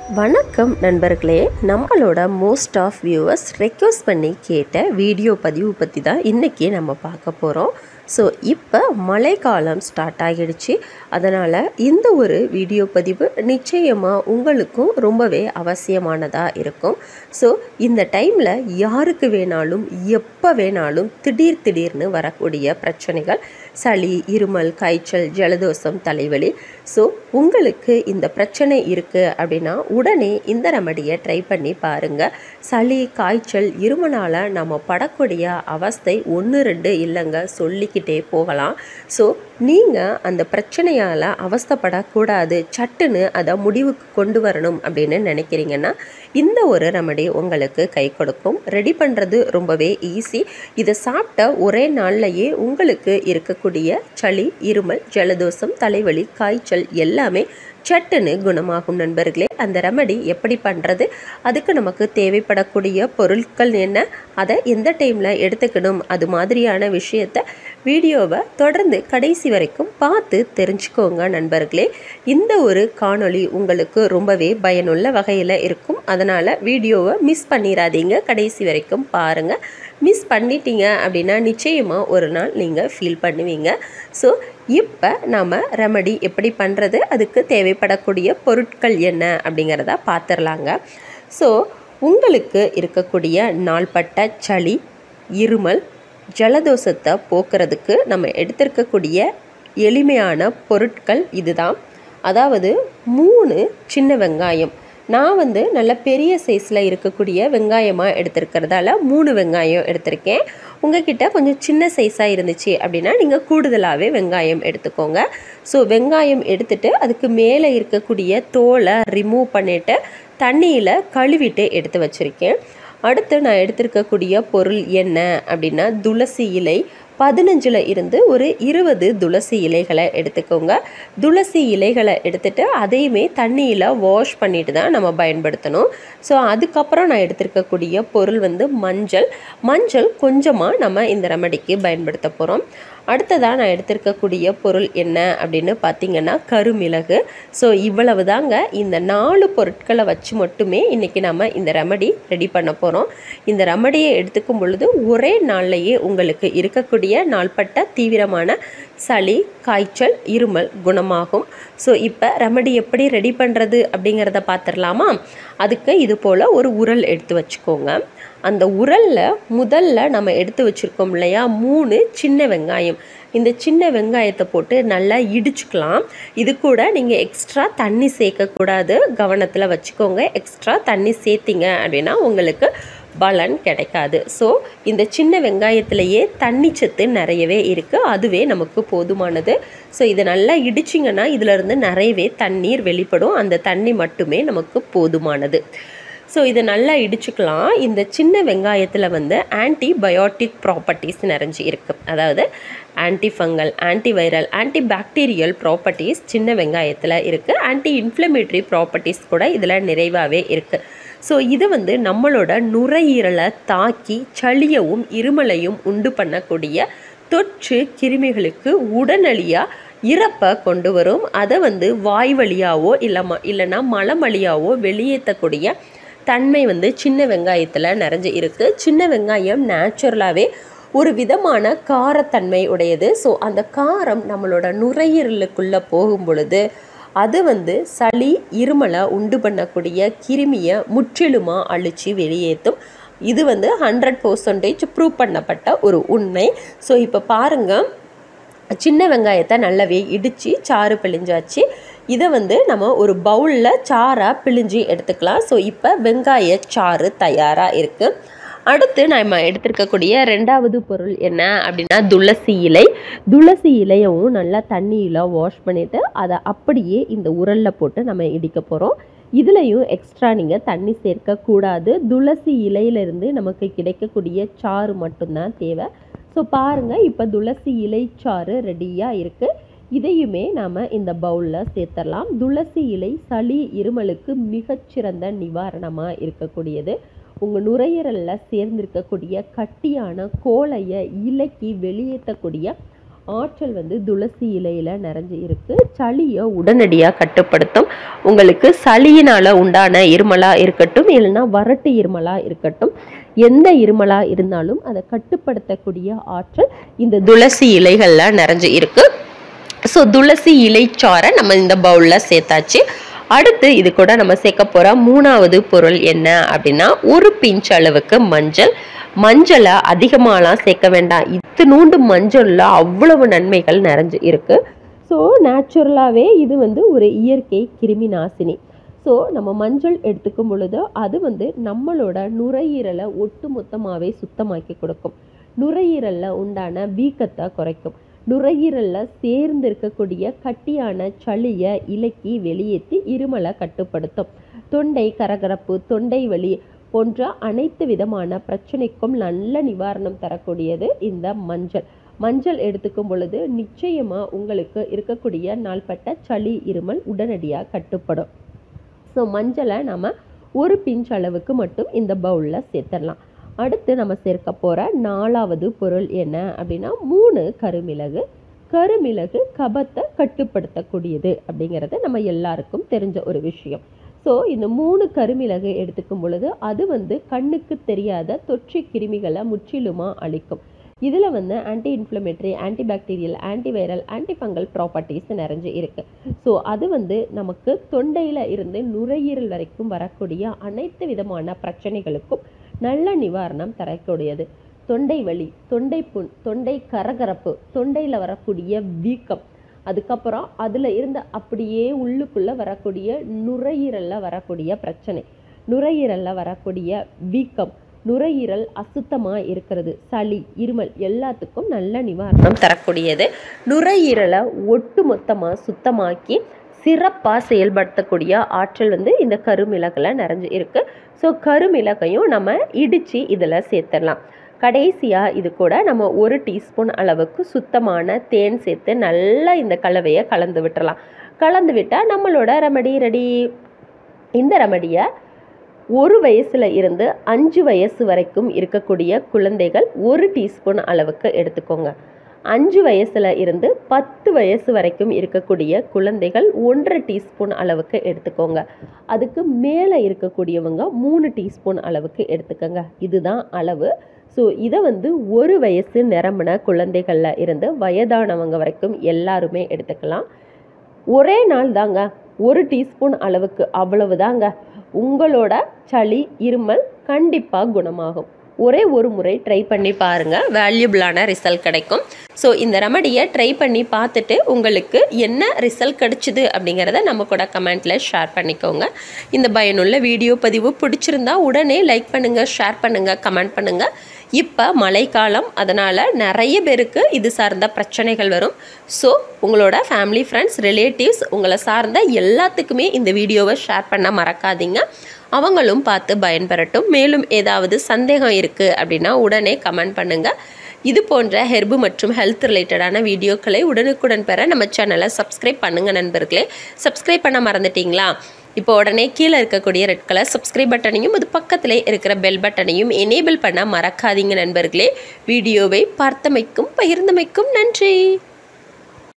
வணக்கம் நண்பர்களே நம்மளோட மோஸ்ட் ஆஃப் வியூவர்ஸ் ரெக்வஸ்ட் பண்ணி கேட்ட வீடியோ பதிவு பற்றி தான் இன்றைக்கி நம்ம பார்க்க போகிறோம் ஸோ இப்போ மழைக்காலம் ஸ்டார்ட் ஆகிடுச்சு அதனால் இந்த ஒரு வீடியோ பதிவு நிச்சயமாக உங்களுக்கும் ரொம்பவே அவசியமானதாக இருக்கும் ஸோ இந்த டைமில் யாருக்கு வேணாலும் எப்போ வேணாலும் திடீர் திடீர்னு வரக்கூடிய பிரச்சனைகள் சளி இருமல் காய்ச்சல் ஜலதோஷம் தலைவலி ஸோ உங்களுக்கு இந்த பிரச்சனை இருக்குது அப்படின்னா உடனே இந்த ரெமடியை ட்ரை பண்ணி பாருங்கள் சளி காய்ச்சல் இருமனால் நம்ம படக்கூடிய அவஸ்தை ஒன்று ரெண்டு இல்லைங்க சொல்லிக்கிட்டே போகலாம் ஸோ நீங்கள் அந்த பிரச்சனையால் அவஸ்தைப்படக்கூடாது சட்டுன்னு அதை முடிவுக்கு கொண்டு வரணும் அப்படின்னு நினைக்கிறீங்கன்னா இந்த ஒரு ரெமடி உங்களுக்கு கை கொடுக்கும் ரெடி பண்ணுறது ரொம்பவே ஈஸி இதை சாப்பிட்ட ஒரே நாள்லையே உங்களுக்கு இருக்கக்கூடிய சளி இருமல் ஜலதோஷம் தலைவலி காய்ச்சல் எல்லாமே சட்டுன்னு குணமாகும் நண்பர்களே அந்த ரெமடி எப்படி பண்ணுறது அதுக்கு நமக்கு தேவைப்படக்கூடிய பொருட்கள் என்ன அதை எந்த டைமில் எடுத்துக்கணும் அது மாதிரியான விஷயத்த வீடியோவை தொடர்ந்து கடைசி வரைக்கும் பார்த்து தெரிஞ்சுக்கோங்க நண்பர்களே இந்த ஒரு காணொளி உங்களுக்கு ரொம்பவே பயனுள்ள வகையில் இருக்கும் அதனால் வீடியோவை மிஸ் பண்ணிடாதீங்க கடைசி வரைக்கும் பாருங்கள் மிஸ் பண்ணிட்டீங்க அப்படின்னா நிச்சயமாக ஒரு நாள் நீங்கள் ஃபீல் பண்ணுவீங்க ஸோ இப்போ நாம் ரெமடி எப்படி பண்ணுறது அதுக்கு தேவைப்படக்கூடிய பொருட்கள் என்ன அப்படிங்கிறத பார்த்துடலாங்க ஸோ உங்களுக்கு இருக்கக்கூடிய நாள்பட்ட சளி இருமல் ஜலதோஷத்தை போக்குறதுக்கு நம்ம எடுத்திருக்கக்கூடிய எளிமையான பொருட்கள் இதுதான் அதாவது மூணு சின்ன வெங்காயம் நான் வந்து நல்ல பெரிய சைஸில் இருக்கக்கூடிய வெங்காயமாக எடுத்திருக்கிறதால மூணு வெங்காயம் எடுத்திருக்கேன் உங்ககிட்ட கொஞ்சம் சின்ன சைஸாக இருந்துச்சு அப்படின்னா நீங்கள் கூடுதலாகவே வெங்காயம் எடுத்துக்கோங்க ஸோ வெங்காயம் எடுத்துட்டு அதுக்கு மேலே இருக்கக்கூடிய தோலை ரிமூவ் பண்ணிவிட்டு தண்ணியில் கழுவிட்டு எடுத்து வச்சுருக்கேன் அடுத்து நான் எடுத்திருக்கக்கூடிய பொருள் என்ன அப்படின்னா துளசி இலை பதினஞ்சில் இருந்து ஒரு இருபது துளசி இலைகளை எடுத்துக்கோங்க துளசி இலைகளை எடுத்துட்டு அதையுமே தண்ணியில் வாஷ் பண்ணிட்டு தான் நம்ம பயன்படுத்தணும் ஸோ அதுக்கப்புறம் நான் எடுத்திருக்கக்கூடிய பொருள் வந்து மஞ்சள் மஞ்சள் கொஞ்சமாக நம்ம இந்த ரெமடிக்கு பயன்படுத்த போகிறோம் அடுத்ததாக நான் எடுத்திருக்கக்கூடிய பொருள் என்ன அப்படின்னு பார்த்தீங்கன்னா கருமிளகு ஸோ இவ்வளவு தாங்க இந்த நாலு பொருட்களை வச்சு மட்டுமே இன்றைக்கி நம்ம இந்த ரெமடி ரெடி பண்ண போகிறோம் இந்த ரெமடியை எடுத்துக்கும் பொழுது ஒரே நாள்லையே உங்களுக்கு இருக்கக்கூடிய நாள்பட்ட தீவிரமான சளி காய்ச்சல் இருமல் குணமாகும் ஸோ இப்போ ரெமடி எப்படி ரெடி பண்ணுறது அப்படிங்கிறத பார்த்துடலாமா அதுக்கு இது போல் ஒரு உரல் எடுத்து வச்சுக்கோங்க அந்த உரலில் முதல்ல நம்ம எடுத்து வச்சுருக்கோம் இல்லையா மூணு சின்ன வெங்காயம் இந்த சின்ன வெங்காயத்தை போட்டு நல்லா இடிச்சுக்கலாம் இது கூட நீங்கள் எக்ஸ்ட்ரா தண்ணி சேர்க்கக்கூடாது கவனத்தில் வச்சுக்கோங்க எக்ஸ்ட்ரா தண்ணி சேர்த்திங்க அப்படின்னா உங்களுக்கு பலன் கிடைக்காது ஸோ இந்த சின்ன வெங்காயத்திலேயே தண்ணி சத்து நிறையவே இருக்குது அதுவே நமக்கு போதுமானது ஸோ இதை நல்லா இடிச்சிங்கன்னா இதிலிருந்து நிறையவே தண்ணீர் வெளிப்படும் அந்த தண்ணி மட்டுமே நமக்கு போதுமானது ஸோ இதை நல்லா இடிச்சுக்கலாம் இந்த சின்ன வெங்காயத்தில் வந்து ஆன்டிபயோட்டிக் ப்ராப்பர்ட்டிஸ் நிறைஞ்சி இருக்குது அதாவது antifungal antiviral anti bacterial properties சின்ன வெங்காயத்தில் இருக்குது ஆன்டி இன்ஃப்ளமேட்டரி ப்ராப்பர்ட்டிஸ் கூட இதில் நிறைவாகவே இருக்குது ஸோ இது வந்து நம்மளோட நுரையீரலை தாக்கி சளியவும் இருமலையும் உண்டு பண்ணக்கூடிய தொற்று கிருமிகளுக்கு உடனடியாக இறப்பை கொண்டு வரும் அதை வந்து வாய் வழியாவோ இல்லை ம இல்லைன்னா மலம் வழியாவோ வெளியேற்றக்கூடிய தன்மை வந்து சின்ன வெங்காயத்தில் நிறைஞ்சு இருக்குது சின்ன வெங்காயம் நேச்சுரலாகவே ஒரு விதமான காரத்தன்மை உடையது ஸோ அந்த காரம் நம்மளோட நுரையீரலுக்குள்ளே போகும் பொழுது அது வந்து சளி இருமலை உண்டு பண்ணக்கூடிய கிருமியை முற்றிலுமாக அழித்து வெளியேற்றும் இது வந்து ஹண்ட்ரட் பர்சன்டேஜ் ப்ரூவ் பண்ணப்பட்ட ஒரு உண்மை ஸோ இப்போ பாருங்கள் சின்ன வெங்காயத்தை நல்லாவே இடித்து சாறு பிழிஞ்சாச்சு இதை வந்து நம்ம ஒரு பவுலில் சாராக பிழிஞ்சு எடுத்துக்கலாம் ஸோ இப்போ வெங்காய சாறு தயாராக இருக்குது அடுத்து நம்ம எடுத்திருக்கக்கூடிய ரெண்டாவது பொருள் என்ன அப்படின்னா துளசி இலை துளசி இலையவும் நல்லா தண்ணியில் வாஷ் பண்ணிவிட்டு அதை அப்படியே இந்த உரலில் போட்டு நம்ம இடிக்க போகிறோம் இதுலேயும் எக்ஸ்ட்ரா நீங்கள் தண்ணி சேர்க்கக்கூடாது துளசி இலையிலிருந்து நமக்கு கிடைக்கக்கூடிய சாறு மட்டும்தான் தேவை ஸோ பாருங்கள் இப்போ துளசி இலை சாறு ரெடியாக இருக்குது இதையுமே நாம் இந்த பவுலில் சேர்த்துடலாம் துளசி இலை சளி இருமலுக்கு மிகச்சிறந்த நிவாரணமாக இருக்கக்கூடியது உங்கள் நுரையீரலில் சேர்ந்திருக்கக்கூடிய கட்டியான கோலையை இலக்கி வெளியேற்றக்கூடிய ஆற்றல் வந்து துளசி இலையில் நிறைஞ்சு இருக்கு சளியை உடனடியாக கட்டுப்படுத்தும் உங்களுக்கு சளியினால் உண்டான இருமலாக இருக்கட்டும் இல்லைன்னா வறட்டு இருமலாக இருக்கட்டும் எந்த இருமலாக இருந்தாலும் அதை கட்டுப்படுத்தக்கூடிய ஆற்றல் இந்த துளசி இலைகளில் நிறைஞ்சு இருக்கு ஸோ துளசி இலைச்சாறை நம்ம இந்த பவுலில் சேர்த்தாச்சு அடுத்து இது கூட நம்ம சேர்க்க போகிற மூணாவது பொருள் என்ன அப்படின்னா ஒரு பிஞ்ச் அளவுக்கு மஞ்சள் மஞ்சளை அதிகமாகலாம் சேர்க்க வேண்டாம் இத்தினூண்டு மஞ்சளில் அவ்வளவு நன்மைகள் நிறைஞ்சு இருக்கு ஸோ நேச்சுரலாகவே இது வந்து ஒரு இயற்கை கிருமி நாசினி ஸோ நம்ம மஞ்சள் எடுத்துக்கும் பொழுது அது வந்து நம்மளோட நுரையீரலை ஒட்டு மொத்தமாகவே சுத்தமாக்கி கொடுக்கும் நுரையீரலில் உண்டான வீக்கத்தை குறைக்கும் நுரையீரலில் சேர்ந்து இருக்கக்கூடிய கட்டியான சளியை இலக்கி வெளியேற்றி இருமலை கட்டுப்படுத்தும் தொண்டை கரகரப்பு தொண்டை வலி போன்ற அனைத்து விதமான பிரச்சனைக்கும் நல்ல நிவாரணம் தரக்கூடியது இந்த மஞ்சள் மஞ்சள் எடுத்துக்கும் பொழுது நிச்சயமாக உங்களுக்கு இருக்கக்கூடிய நாள்பட்ட சளி இருமல் உடனடியாக கட்டுப்படும் ஸோ மஞ்சளை நம்ம ஒரு பிஞ்ச் அளவுக்கு மட்டும் இந்த பவுலில் சேர்த்துடலாம் அடுத்து நம்ம சேர்க்க போகிற நாலாவது பொருள் என்ன அப்படின்னா மூணு கருமிளகு கருமிளகு கபத்தை கட்டுப்படுத்தக்கூடியது அப்படிங்கிறது நம்ம எல்லாருக்கும் தெரிஞ்ச ஒரு விஷயம் ஸோ இந்த மூணு கருமிளகு எடுத்துக்கும் பொழுது அது வந்து கண்ணுக்கு தெரியாத தொற்று கிருமிகளை முற்றிலுமாக அழிக்கும் இதில் வந்து anti inflammatory antibacterial antiviral antifungal properties நிறைஞ்சு இருக்குது ஸோ அது வந்து நமக்கு தொண்டையில் இருந்து நுரையீரல் வரைக்கும் வரக்கூடிய அனைத்து விதமான பிரச்சனைகளுக்கும் நல்ல நிவாரணம் தரக்கூடியது தொண்டை வலி தொண்டை புண் தொண்டை கரகரப்பு தொண்டையில் வரக்கூடிய வீக்கம் அதுக்கப்புறம் அதில் இருந்து அப்படியே உள்ளுக்குள்ளே வரக்கூடிய நுரையீரலில் வரக்கூடிய பிரச்சனை நுரையீரலில் வரக்கூடிய வீக்கம் நுரையீரல் அசுத்தமாக இருக்கிறது சளி இருமல் எல்லாத்துக்கும் நல்ல நிவாரணம் தரக்கூடியது நுரையீரலை ஒட்டு மொத்தமாக சுத்தமாக்கி சிறப்பாக செயல்படுத்தக்கூடிய ஆற்றல் வந்து இந்த கருமிளகில் நிறைஞ்சு இருக்குது ஸோ கருமிளகையும் நம்ம இடித்து இதில் சேர்த்துடலாம் கடைசியாக இது கூட நம்ம ஒரு டீஸ்பூன் அளவுக்கு சுத்தமான தேன் சேர்த்து நல்லா இந்த கலவையை கலந்து விட்டுறலாம் கலந்து விட்டால் நம்மளோட ரெமடி ரெடி இந்த ரெமடியை ஒரு வயசில் இருந்து அஞ்சு வயசு வரைக்கும் இருக்கக்கூடிய குழந்தைகள் ஒரு டீஸ்பூன் அளவுக்கு எடுத்துக்கோங்க அஞ்சு வயசில் இருந்து பத்து வயசு வரைக்கும் இருக்கக்கூடிய குழந்தைகள் ஒன்றரை டீஸ்பூன் அளவுக்கு எடுத்துக்கோங்க அதுக்கு மேலே இருக்கக்கூடியவங்க மூணு டீஸ்பூன் அளவுக்கு எடுத்துக்கோங்க இதுதான் அளவு ஸோ இதை வந்து ஒரு வயசு நிரம்பின குழந்தைகளில் இருந்து வயதானவங்க வரைக்கும் எல்லாருமே எடுத்துக்கலாம் ஒரே நாள் தாங்க ஒரு டீஸ்பூன் அளவுக்கு அவ்வளவு தாங்க உங்களோட சளி இருமல் கண்டிப்பாக குணமாகும் ஒரே ஒரு முறை ட்ரை பண்ணி பாருங்கள் வேல்யூபிளான ரிசல்ட் கிடைக்கும் ஸோ இந்த ரெமடியை ட்ரை பண்ணி பார்த்துட்டு உங்களுக்கு என்ன ரிசல்ட் கிடைச்சிது அப்படிங்கிறத நம்ம கூட கமெண்ட்டில் ஷேர் பண்ணிக்கோங்க இந்த பயனுள்ள வீடியோ பதிவு பிடிச்சிருந்தா உடனே லைக் பண்ணுங்கள் ஷேர் பண்ணுங்கள் கமெண்ட் பண்ணுங்கள் இப்போ மழைக்காலம் அதனால் நிறைய பேருக்கு இது சார்ந்த பிரச்சனைகள் வரும் ஸோ உங்களோட ஃபேமிலி ஃப்ரெண்ட்ஸ் ரிலேட்டிவ்ஸ் உங்களை சார்ந்த எல்லாத்துக்குமே இந்த வீடியோவை ஷேர் பண்ண மறக்காதீங்க அவங்களும் பார்த்து பயன்பெறட்டும் மேலும் ஏதாவது சந்தேகம் இருக்குது அப்படின்னா உடனே கமெண்ட் பண்ணுங்கள் இது போன்ற ஹெர்பு மற்றும் ஹெல்த் ரிலேட்டடான வீடியோக்களை உடனுக்குடன் பெற நம்ம சேனலை சப்ஸ்கிரைப் பண்ணுங்கள் நண்பர்களே சப்ஸ்கிரைப் பண்ண மறந்துட்டீங்களா இப்போ உடனே கீழே இருக்கக்கூடிய ரெட் கலர் சப்ஸ்கிரைப் பட்டனையும் அது பக்கத்திலே இருக்கிற பெல் பட்டனையும் எனேபிள் பண்ண மறக்காதீங்க நண்பர்களே வீடியோவை பார்த்தமைக்கும் பகிர்ந்தமைக்கும் நன்றி